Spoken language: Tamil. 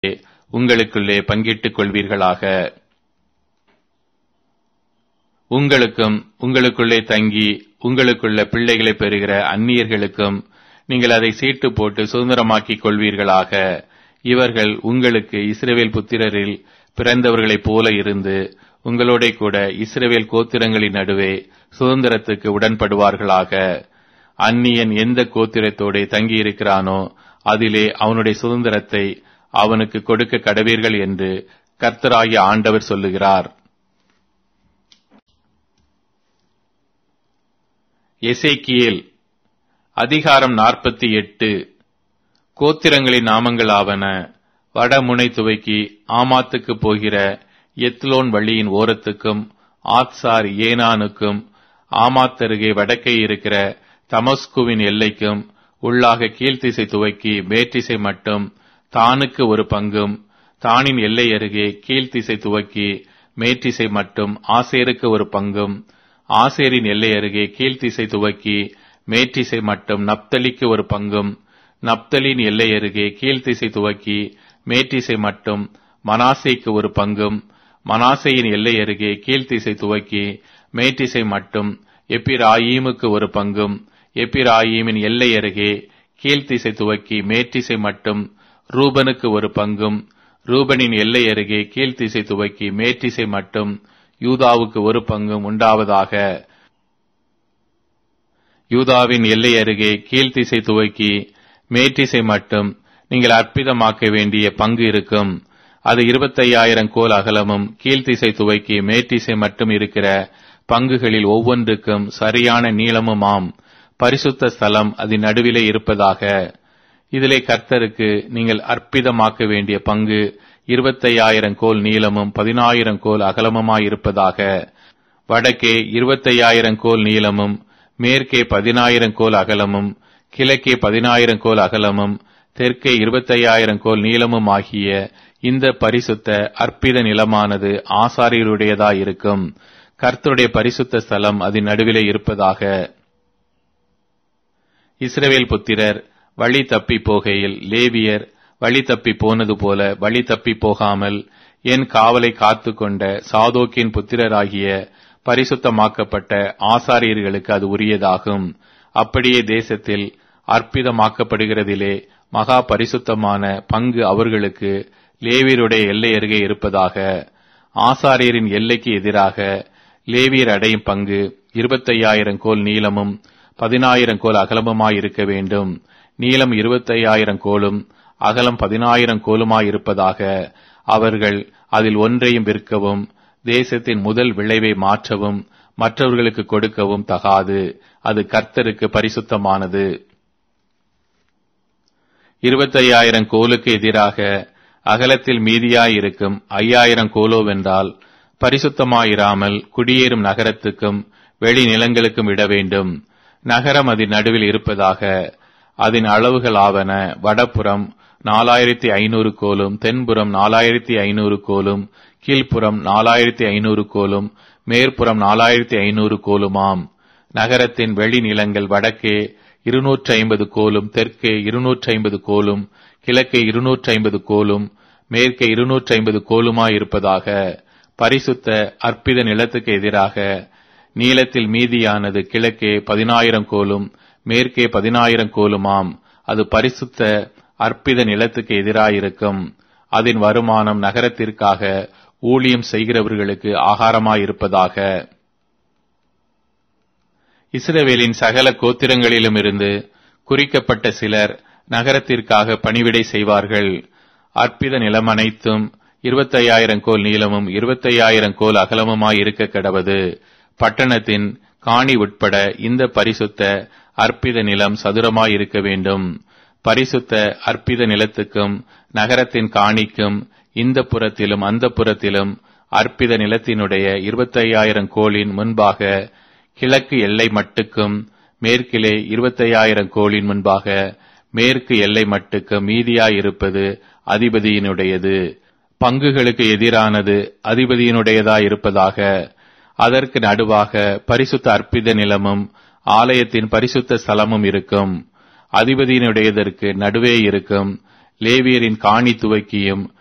உங்களுக்குள்ளே பங்கிட்டுக் கொள்வீர்களாக உங்களுக்கும் உங்களுக்குள்ளே தங்கி உங்களுக்குள்ள பிள்ளைகளை பெறுகிற அந்நியர்களுக்கும் நீங்கள் அதை சீட்டு போட்டு சுதந்திரமாக்கிக் கொள்வீர்களாக இவர்கள் உங்களுக்கு இஸ்ரவேல் புத்திரரில் பிறந்தவர்களைப் போல இருந்து உங்களோட கூட இஸ்ரவேல் கோத்திரங்களின் நடுவே சுதந்திரத்துக்கு உடன்படுவார்களாக அந்நியன் எந்த கோத்திரத்தோட தங்கியிருக்கிறானோ அதிலே அவனுடைய சுதந்திரத்தை அவனுக்கு கொடுக்க கடவீர்கள் என்று கர்த்தராகிய ஆண்டவர் சொல்லுகிறார் எசேக்கியேல் அதிகாரம் நாற்பத்தி எட்டு கோத்திரங்களின் நாமங்களாவன வடமுனை துவைக்கி ஆமாத்துக்கு போகிற எத்லோன் வழியின் ஓரத்துக்கும் ஆத்சார் ஏனானுக்கும் ஆமாத்தருகே வடக்கே இருக்கிற தமஸ்குவின் எல்லைக்கும் உள்ளாக கீழ்த்திசை துவக்கி மேற்றிசை மட்டும் தானுக்கு ஒரு பங்கும் தானின் எல்லை அருகே கீழ்த்திசை துவக்கி மேற்றிசை மட்டும் ஆசேருக்கு ஒரு பங்கும் ஆசேரின் எல்லை அருகே கீழ்த்திசை துவக்கி மேற்றிசை மட்டும் நப்தலிக்கு ஒரு பங்கும் நப்தலின் எல்லை அருகே கீழ்த்திசை துவக்கி மேற்றிசை மட்டும் மனாசேக்கு ஒரு பங்கும் மனாசையின் எல்லை அருகே கீழ்த்திசை துவக்கி மேற்றிசை மட்டும் எப்பிராயீமுக்கு ஒரு பங்கும் எப்பிராயீமின் எல்லை அருகே கீழ்த்திசை துவக்கி மேற்றிசை மட்டும் ரூபனுக்கு ஒரு பங்கும் ரூபனின் எல்லை அருகே கீழ்த்திசை துவக்கி மேற்றிசை மட்டும் யூதாவுக்கு ஒரு பங்கும் உண்டாவதாக யூதாவின் எல்லை அருகே கீழ்த்திசை துவக்கி மேற்றிசை மட்டும் நீங்கள் அற்புதமாக்க வேண்டிய பங்கு இருக்கும் அது இருபத்தையாயிரம் கோல் அகலமும் கீழ்த்திசை துவைக்கு மேற்றிசை மட்டும் இருக்கிற பங்குகளில் ஒவ்வொன்றுக்கும் சரியான நீளமுமாம் பரிசுத்த ஸ்தலம் அதன் நடுவிலே இருப்பதாக இதிலே கர்த்தருக்கு நீங்கள் அற்புதமாக்க வேண்டிய பங்கு இருபத்தையாயிரம் கோல் நீளமும் பதினாயிரம் கோல் அகலமுமாயிருப்பதாக வடக்கே இருபத்தையாயிரம் கோல் நீளமும் மேற்கே பதினாயிரம் கோல் அகலமும் கிழக்கே பதினாயிரம் கோல் அகலமும் தெற்கே இருபத்தையாயிரம் கோல் நீளமும் ஆகிய இந்த பரிசுத்த அற்பித நிலமானது ஆசாரியருடையதாயிருக்கும் கர்த்தருடைய பரிசுத்த ஸ்தலம் அதன் நடுவிலே இருப்பதாக இஸ்ரவேல் புத்திரர் வழி தப்பி போகையில் லேவியர் வழி தப்பி போனது போல வழி தப்பி போகாமல் என் காவலை காத்து கொண்ட சாதோக்கின் புத்திரராகிய பரிசுத்தமாக்கப்பட்ட ஆசாரியர்களுக்கு அது உரியதாகும் அப்படியே தேசத்தில் அற்புதமாக்கப்படுகிறதிலே மகா பரிசுத்தமான பங்கு அவர்களுக்கு லேவியருடைய எல்லை அருகே இருப்பதாக ஆசாரியரின் எல்லைக்கு எதிராக லேவியர் அடையும் பங்கு இருபத்தையாயிரம் கோல் நீளமும் பதினாயிரம் கோல் அகலமுமாய் இருக்க வேண்டும் நீளம் இருபத்தையாயிரம் கோலும் அகலம் பதினாயிரம் கோலுமாய் இருப்பதாக அவர்கள் அதில் ஒன்றையும் விற்கவும் தேசத்தின் முதல் விளைவை மாற்றவும் மற்றவர்களுக்கு கொடுக்கவும் தகாது அது கர்த்தருக்கு பரிசுத்தமானது இருபத்தையாயிரம் கோலுக்கு எதிராக அகலத்தில் மீதியாயிருக்கும் ஐயாயிரம் கோலோவென்றால் பரிசுத்தமாயிராமல் குடியேறும் நகரத்துக்கும் வெளி நிலங்களுக்கும் இட வேண்டும் நகரம் அதன் நடுவில் இருப்பதாக அதன் அளவுகள் ஆவன வடபுறம் நாலாயிரத்தி ஐநூறு கோலும் தென்புறம் நாலாயிரத்தி ஐநூறு கோலும் கீழ்ப்புறம் நாலாயிரத்தி ஐநூறு கோலும் மேற்புறம் நாலாயிரத்தி ஐநூறு கோலுமாம் நகரத்தின் வெளி நிலங்கள் வடக்கே இருநூற்றி ஐம்பது கோலும் தெற்கே இருநூற்றி ஐம்பது கோலும் கிழக்கே இருநூற்றி ஐம்பது கோலும் மேற்கே இருநூற்றி ஐம்பது கோலுமாயிருப்பதாக பரிசுத்த அற்பித நிலத்துக்கு எதிராக நீளத்தில் மீதியானது கிழக்கே பதினாயிரம் கோலும் மேற்கே பதினாயிரம் கோலுமாம் அது பரிசுத்த அற்பித நிலத்துக்கு எதிராயிருக்கும் அதன் வருமானம் நகரத்திற்காக ஊழியம் செய்கிறவர்களுக்கு ஆகாரமாயிருப்பதாக இஸ்ரவேலின் சகல கோத்திரங்களிலுமிருந்து குறிக்கப்பட்ட சிலர் நகரத்திற்காக பணிவிடை செய்வார்கள் அற்பித நிலம் அனைத்தும் இருபத்தையாயிரம் கோல் நீளமும் இருபத்தையாயிரம் கோல் அகலமுமாய் இருக்க கடவது பட்டணத்தின் காணி உட்பட இந்த பரிசுத்த அற்பித நிலம் சதுரமாய் இருக்க வேண்டும் பரிசுத்த அற்பித நிலத்துக்கும் நகரத்தின் காணிக்கும் இந்த புறத்திலும் அந்த புறத்திலும் அற்பித நிலத்தினுடைய இருபத்தையாயிரம் கோளின் முன்பாக கிழக்கு எல்லை மட்டுக்கும் மேற்கிலே இருபத்தையாயிரம் கோளின் முன்பாக மேற்கு எல்லை மட்டுக்கு மீதியாயிருப்பது அதிபதியினுடையது பங்குகளுக்கு எதிரானது அதிபதியினுடையதாயிருப்பதாக அதற்கு நடுவாக பரிசுத்த அற்பித நிலமும் ஆலயத்தின் பரிசுத்த ஸ்தலமும் இருக்கும் அதிபதியினுடையதற்கு நடுவே இருக்கும் லேவியரின் காணி துவக்கியும்